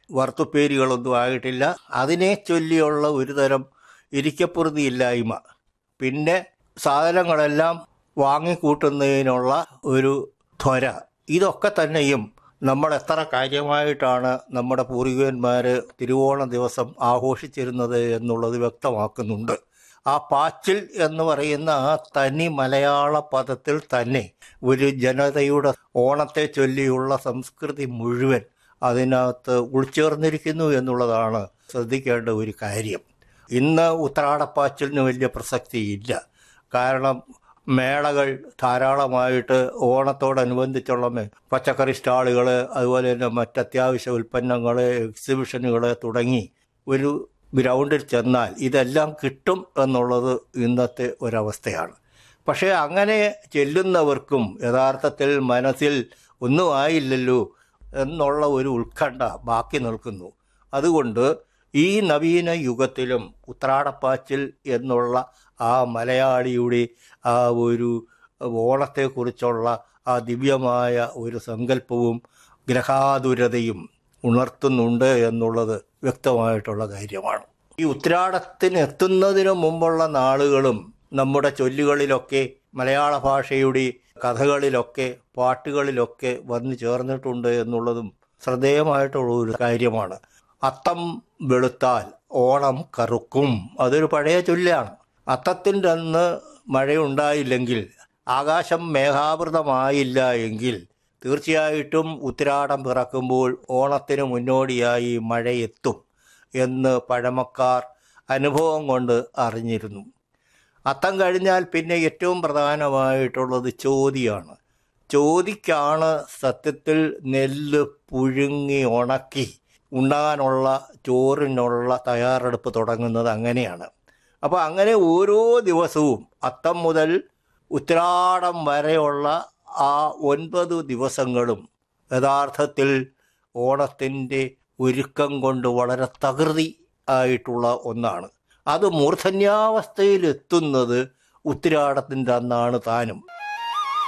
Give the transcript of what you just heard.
വറുത്തുപ്പേരികളൊന്നും ആയിട്ടില്ല അതിനെ ചൊല്ലിയുള്ള ഒരു തരം ഇരിക്കപ്പുറതിയില്ലായ്മ പിന്നെ സാധനങ്ങളെല്ലാം വാങ്ങിക്കൂട്ടുന്നതിനുള്ള ഒരു ത്വര ഇതൊക്കെ തന്നെയും നമ്മൾ എത്ര കാര്യമായിട്ടാണ് നമ്മുടെ പൂർവികന്മാർ തിരുവോണ ദിവസം ആഘോഷിച്ചിരുന്നത് എന്നുള്ളത് വ്യക്തമാക്കുന്നുണ്ട് ആ പാച്ചിൽ എന്ന് പറയുന്ന ആ തനി മലയാള പദത്തിൽ തന്നെ ഒരു ജനതയുടെ ഓണത്തെ ചൊല്ലിയുള്ള സംസ്കൃതി മുഴുവൻ അതിനകത്ത് ഉൾച്ചേർന്നിരിക്കുന്നു എന്നുള്ളതാണ് ശ്രദ്ധിക്കേണ്ട ഒരു കാര്യം ഇന്ന് ഉത്രാടപ്പാച്ചിലിന് വലിയ പ്രസക്തിയില്ല കാരണം മേളകൾ ധാരാളമായിട്ട് ഓണത്തോടനുബന്ധിച്ചുള്ള മേ- പച്ചക്കറി സ്റ്റാളുകൾ അതുപോലെ തന്നെ മറ്റത്യാവശ്യ ഉൽപ്പന്നങ്ങൾ എക്സിബിഷനുകൾ തുടങ്ങി ഒരു ഗ്രൗണ്ടിൽ ചെന്നാൽ ഇതെല്ലാം കിട്ടും എന്നുള്ളത് ഇന്നത്തെ ഒരവസ്ഥയാണ് പക്ഷേ അങ്ങനെ ചെല്ലുന്നവർക്കും യഥാർത്ഥത്തിൽ മനസ്സിൽ ഒന്നും ആയില്ലല്ലോ എന്നുള്ള ഒരു ഉത്കണ്ഠ ബാക്കി നിൽക്കുന്നു അതുകൊണ്ട് ഈ നവീന യുഗത്തിലും ഉത്രാടപ്പാച്ചിൽ എന്നുള്ള ആ മലയാളിയുടെ ആ ഒരു ഓണത്തെക്കുറിച്ചുള്ള ആ ദിവ്യമായ ഒരു സങ്കല്പവും ഗ്രഹാതുരതയും ഉണർത്തുന്നുണ്ട് എന്നുള്ളത് വ്യക്തമായിട്ടുള്ള കാര്യമാണ് ഈ ഉത്രാടത്തിന് എത്തുന്നതിന് മുമ്പുള്ള നാളുകളും നമ്മുടെ ചൊല്ലുകളിലൊക്കെ മലയാള ഭാഷയുടെ കഥകളിലൊക്കെ പാട്ടുകളിലൊക്കെ വന്നു ചേർന്നിട്ടുണ്ട് എന്നുള്ളതും ശ്രദ്ധേയമായിട്ടുള്ള ഒരു കാര്യമാണ് അത്തം വെളുത്താൽ ഓണം കറുക്കും അതൊരു പഴയ ചൊല്ലാണ് അത്തത്തിൻ്റെ അന്ന് മഴയുണ്ടായില്ലെങ്കിൽ ആകാശം മേഘാവൃതമായില്ല എങ്കിൽ തീർച്ചയായിട്ടും ഉത്തിരാടം പിറക്കുമ്പോൾ ഓണത്തിന് മുന്നോടിയായി മഴയെത്തും എന്ന് പഴമക്കാർ അനുഭവം കൊണ്ട് അറിഞ്ഞിരുന്നു അത്തം കഴിഞ്ഞാൽ പിന്നെ ഏറ്റവും പ്രധാനമായിട്ടുള്ളത് ചോതിയാണ് ചോതിക്കാണ് സത്യത്തിൽ നെല്ല് പുഴുങ്ങി ഉണക്കി ഉണ്ണാനുള്ള ചോറിനുള്ള തയ്യാറെടുപ്പ് തുടങ്ങുന്നത് അങ്ങനെയാണ് അപ്പോൾ അങ്ങനെ ഓരോ ദിവസവും അത്തം മുതൽ ഉത്രാടം വരെയുള്ള ആ ഒൻപത് ദിവസങ്ങളും യഥാർത്ഥത്തിൽ ഓണത്തിൻ്റെ ഒരുക്കം കൊണ്ട് വളരെ തകൃതി ആയിട്ടുള്ള ഒന്നാണ് അത് മൂർധന്യാവസ്ഥയിലെത്തുന്നത് ഉത്തിരാടത്തിൻ്റെ അന്നാണ് താനും